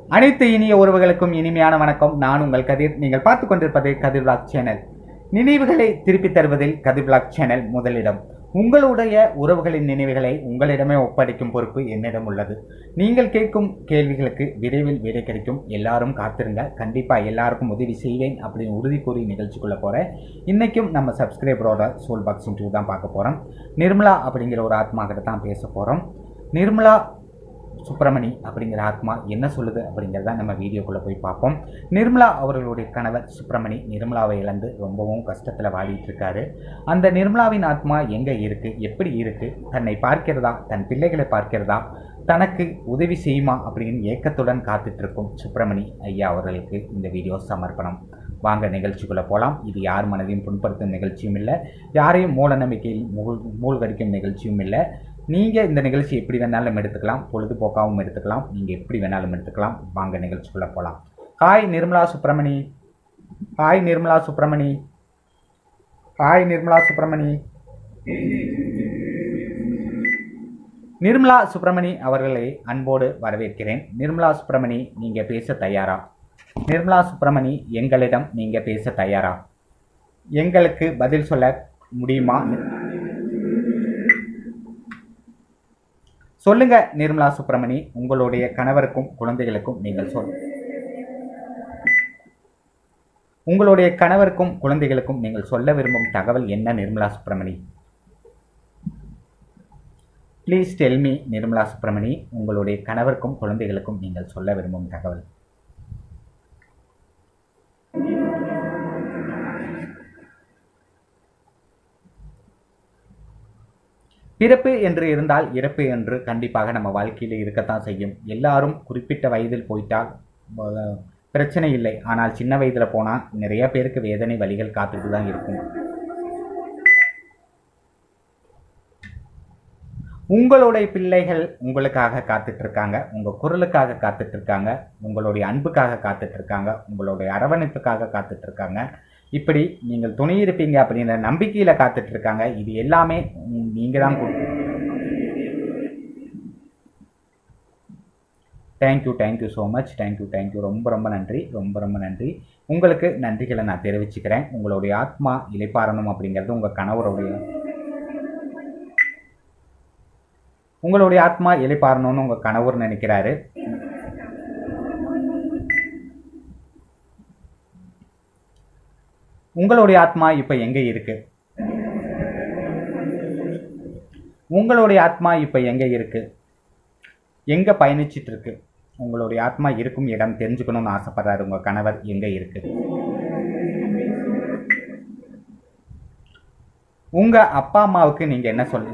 அனைத்து இனிய உறவுகளுக்கும் இனிமையான வணக்கம் நான் உங்கள் கதிர் நீங்கள் பார்த்து கொண்டிருப்பது கதிர் பிளாக் சேனல் நினைவுகளை திருப்பித் தருவதில் கதிர் பிளாக் சேனல் முதலிடம் உங்களுடைய உறவுகளின் நினைவுகளை உங்களிடமே ஒப்படைக்கும் பொறுப்பு என்னிடம் உள்ளது நீங்கள் கேட்கும் கேள்விகளுக்கு விரைவில் விடை கிடைக்கும் எல்லாரும் காத்திருங்க கண்டிப்பாக எல்லாருக்கும் உதவி செய்வேன் அப்படின்னு உறுதி கூறி நிகழ்ச்சிக்குள்ள போகிறேன் இன்றைக்கும் நம்ம சப்ஸ்கிரைபரோட சோல் பாக்ஸிங் டூ தான் பார்க்க போகிறோம் நிர்மலா அப்படிங்கிற ஒரு ஆத்மா கிட்ட தான் பேச போகிறோம் நிர்மலா சுப்பிரமணி அப்படிங்கிற ஆத்மா என்ன சொல்லுது அப்படிங்கிறத நம்ம வீடியோக்குள்ளே போய் பார்ப்போம் நிர்மலா அவர்களுடைய கணவர் சுப்பிரமணி நிர்மலாவை இழந்து ரொம்பவும் கஷ்டத்தில் வாடிட்டு இருக்காரு அந்த நிர்மலாவின் ஆத்மா எங்கே இருக்குது எப்படி இருக்குது தன்னை பார்க்கிறதா தன் பிள்ளைகளை பார்க்கிறதா தனக்கு உதவி செய்யுமா அப்படின்னு ஏக்கத்துடன் காத்துட்ருக்கும் சுப்பிரமணி ஐயா அவர்களுக்கு இந்த வீடியோ சமர்ப்பணம் வாங்க நிகழ்ச்சிக்குள்ளே போகலாம் இது யார் மனதையும் புண்படுத்தும் நிகழ்ச்சியும் இல்லை யாரையும் மூட நம்பிக்கையில் மூழ் மூழ்கடிக்கும் நிகழ்ச்சியும் இல்லை நீங்கள் இந்த நிகழ்ச்சி எப்படி வேணாலும் எடுத்துக்கலாம் பொழுதுபோக்காகவும் எடுத்துக்கலாம் நீங்கள் எப்படி வேணாலும் எடுத்துக்கலாம் வாங்க நிகழ்ச்சிக்குள்ளே போகலாம் hi Nirmala Subramani hi Nirmala Subramani hi Nirmala Subramani Nirmala Subramani அவர்களை அன்போடு வரவேற்கிறேன் நிர்மலா சுப்பிரமணி நீங்கள் பேச தயாரா நிர்மலா சுப்பிரமணி எங்களிடம் நீங்கள் பேச தயாரா எங்களுக்கு பதில் சொல்ல முடியுமா சொல்லுங்க நிர்மலா சுப்பிரமணி உங்களுடைய கணவருக்கும் குழந்தைகளுக்கும் நீங்கள் சொல் உங்களுடைய கணவருக்கும் குழந்தைகளுக்கும் நீங்கள் சொல்ல விரும்பும் தகவல் என்ன Nirmala Subramani please tell me Nirmala Subramani உங்களுடைய கணவருக்கும் குழந்தைகளுக்கும் நீங்கள் சொல்ல விரும்பும் தகவல் பிறப்பு என்று இருந்தால் இறப்பு என்று கண்டிப்பாக நம்ம வாழ்க்கையில் இருக்கத்தான் செய்யும் எல்லாரும் குறிப்பிட்ட வயதில் போயிட்டால் அஹ், பிரச்சனை இல்லை ஆனால் சின்ன வயதில் போனால் நிறைய பேருக்கு வேதனை வலிகள் காத்துட்டு தான் இருக்கும் உங்களுடைய பிள்ளைகள் உங்களுக்காக காத்துட்டு இருக்காங்க உங்க குரலுக்காக காத்துட்டு இருக்காங்க உங்களுடைய அன்புக்காக காத்துட்டு இருக்காங்க உங்களுடைய அரவணைப்புக்காக காத்துட்டு இருக்காங்க இப்படி நீங்கள் துணை இருப்பீங்க அப்படிங்கிற நம்பிக்கையில காத்துட்டு இருக்காங்க இது எல்லாமே உம், நீங்க தான் thank you thank you so much thank you thank you ரொம்ப ரொம்ப நன்றி ரொம்ப ரொம்ப நன்றி உங்களுக்கு நன்றிகளை நான் தெரிவிச்சுக்கிறேன் உங்களுடைய ஆத்மா இலைப்பாறணும் அப்படிங்கிறது உங்கள் கணவருடைய உங்களுடைய ஆத்மா இலைப்பாறணும்னு உங்கள் கணவர் நினைக்கிறாரு உங்களுடைய ஆத்மா இப்போ எங்கே இருக்கு உங்களுடைய ஆத்மா இப்போ எங்கே இருக்கு எங்கே பயணிச்சிட்டு இருக்கு உங்களுடைய ஆத்மா இருக்கும் இடம் தெரிஞ்சுக்கணும்னு ஆசைப்படுறாரு உங்கள் கணவர் எங்கே இருக்கு உங்க அப்பா அம்மாவுக்கு நீங்க என்ன சொல்ல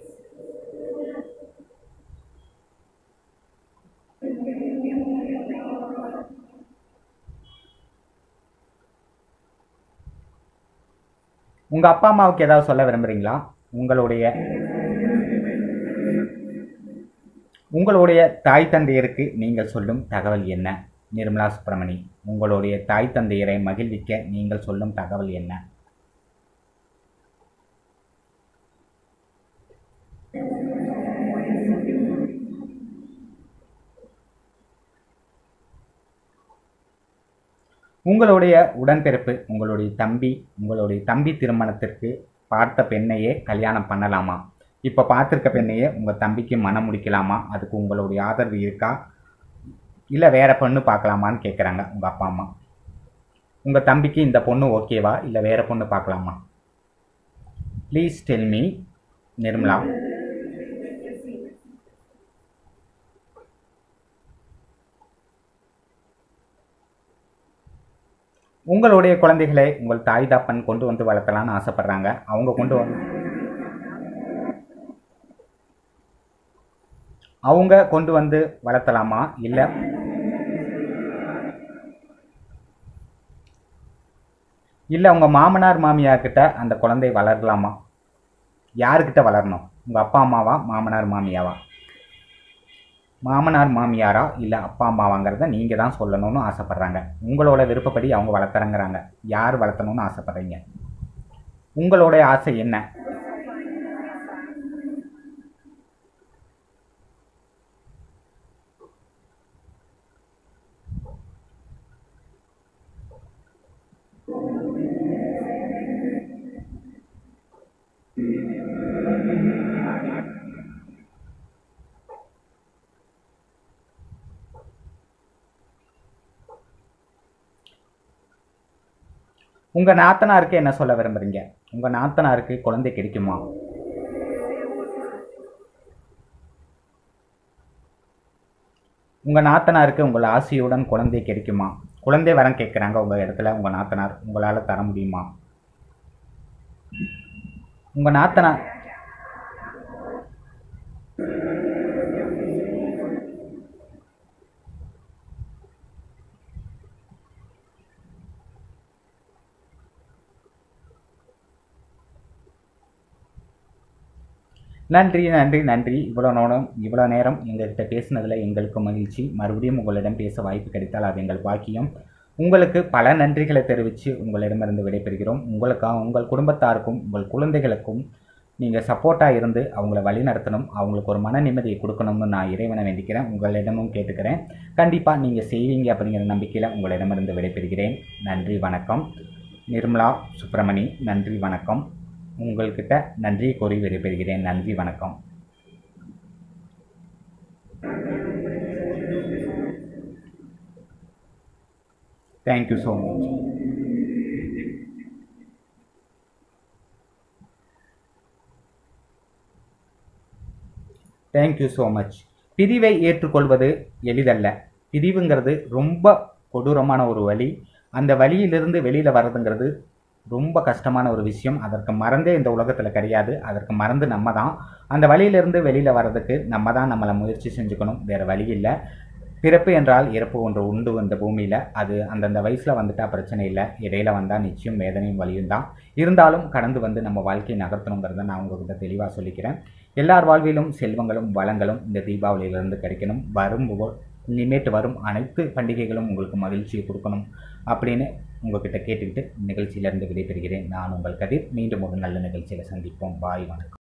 உங்க அப்பா அம்மாவுக்கு ஏதாவது சொல்ல விரும்புறீங்களா உங்களுடைய உங்களுடைய தாய் தந்தையருக்கு நீங்கள் சொல்லும் தகவல் என்ன நிர்மலா சுப்பிரமணி உங்களுடைய தாய் தந்தையரை மகிழ்விக்க நீங்கள் சொல்லும் தகவல் என்ன உங்களுடைய உடன்பிறப்பு உங்களுடைய தம்பி உங்களுடைய தம்பி திருமணத்திற்கு பார்த்த பெண்ணையே கல்யாணம் பண்ணலாமா இப்போ பார்த்துருக்க பெண்ணையே உங்கள் தம்பிக்கு மனம் முடிக்கலாமா அதுக்கு உங்களுடைய ஆதரவு இருக்கா இல்லை வேற பொண்ணு பார்க்கலாமான்னு கேட்குறாங்க உங்கள் அப்பா அம்மா உங்கள் தம்பிக்கு இந்த பொண்ணு ஓகேவா இல்லை வேற பொண்ணு பார்க்கலாமா ப்ளீஸ் டெல் மீ நிர்மலா உங்களுடைய குழந்தைகளை உங்கள் தாய் தாப்பன் கொண்டு வந்து வளர்த்தலாம்னு ஆசைப்படுறாங்க அவங்க கொண்டு வந்து அவங்க கொண்டு வந்து வளர்த்தலாமா இல்லை இல்லை உங்கள் மாமனார் மாமியார் கிட்ட அந்த குழந்தை வளரலாமா யாருக்கிட்ட வளரணும் உங்கள் அப்பா அம்மாவா மாமனார் மாமியாவா மாமனார் மாமியாரா இல்லை அப்பா அம்மாவாங்கிறத நீங்கள் தான் சொல்லணும்னு ஆசைப்பட்றாங்க உங்களோட விருப்பப்படி அவங்க வளர்த்துறங்கிறாங்க யார் வளர்த்தணும்னு ஆசைப்பட்றீங்க உங்களுடைய ஆசை என்ன உங்கள் நாத்தனாருக்கு என்ன சொல்ல விரும்புகிறீங்க உங்கள் நாத்தனாருக்கு குழந்தை கிடைக்குமா உங்கள் நாத்தனாருக்கு உங்கள் ஆசையுடன் குழந்தை கிடைக்குமா குழந்தை வரம் கேட்குறாங்க உங்கள் இடத்துல உங்கள் நாத்தனார் உங்களால் தர முடியுமா உங்கள் நாத்தனார் நன்றி நன்றி நன்றி இவ்வளோ நேரம் இவ்வளோ நேரம் எங்கள்கிட்ட பேசினதில் எங்களுக்கு மகிழ்ச்சி மறுபடியும் உங்களிடம் பேச வாய்ப்பு கிடைத்தால் அது எங்கள் பாக்கியம் உங்களுக்கு பல நன்றிகளை தெரிவித்து உங்களிடமிருந்து விடைபெறுகிறோம் உங்களுக்காக உங்கள் குடும்பத்தாருக்கும் உங்கள் குழந்தைகளுக்கும் நீங்கள் சப்போர்ட்டாக இருந்து அவங்கள வழி நடத்தணும் அவங்களுக்கு ஒரு மன நிம்மதியை கொடுக்கணும்னு நான் இறைவனை வேண்டிக்கிறேன் உங்களிடமும் கேட்டுக்கிறேன் கண்டிப்பாக நீங்கள் செய்வீங்க அப்படிங்கிற நம்பிக்கையில் உங்களிடமிருந்து விடைபெறுகிறேன் நன்றி வணக்கம் நிர்மலா சுப்பிரமணி நன்றி வணக்கம் உங்கள்கிட்ட நன்றி கூறி விடைபெறுகிறேன் நன்றி வணக்கம் thank you so much thank you so much பிரிவை ஏற்றுக்கொள்வது எளிதல்ல பிரிவுங்கிறது ரொம்ப கொடூரமான ஒரு வழி அந்த வழியிலிருந்து வெளியில் வர்றதுங்கிறது ரொம்ப கஷ்டமான ஒரு விஷயம் அதற்கு மறந்தே இந்த உலகத்தில் கிடையாது அதற்கு மறந்து நம்ம தான் அந்த வழியிலிருந்து வெளியில் வர்றதுக்கு நம்ம தான் நம்மளை முயற்சி செஞ்சுக்கணும் வேறு வழி இல்லை பிறப்பு என்றால் இறப்பு ஒன்று உண்டு இந்த பூமியில் அது அந்தந்த வயசில் வந்துட்டால் பிரச்சனை இல்லை இடையில வந்தால் நிச்சயம் வேதனையும் வலியும் தான் இருந்தாலும் கடந்து வந்து நம்ம வாழ்க்கையை நகர்த்தணுங்கிறத நான் உங்ககிட்ட தெளிவாக சொல்லிக்கிறேன் எல்லார் வாழ்விலும் செல்வங்களும் வளங்களும் இந்த தீபாவளியிலிருந்து கிடைக்கணும் வரும் ஒவ்வொரு- இனிமேட்டு வரும் அனைத்து பண்டிகைகளும் உங்களுக்கு மகிழ்ச்சியை கொடுக்கணும் அப்படின்னு உங்ககிட்ட கேட்டுக்கிட்டு நிகழ்ச்சியிலிருந்து விடைபெறுகிறேன் நான் உங்கள் கதிர் மீண்டும் ஒரு நல்ல நிகழ்ச்சியில் சந்திப்போம் பாய் வணக்கம்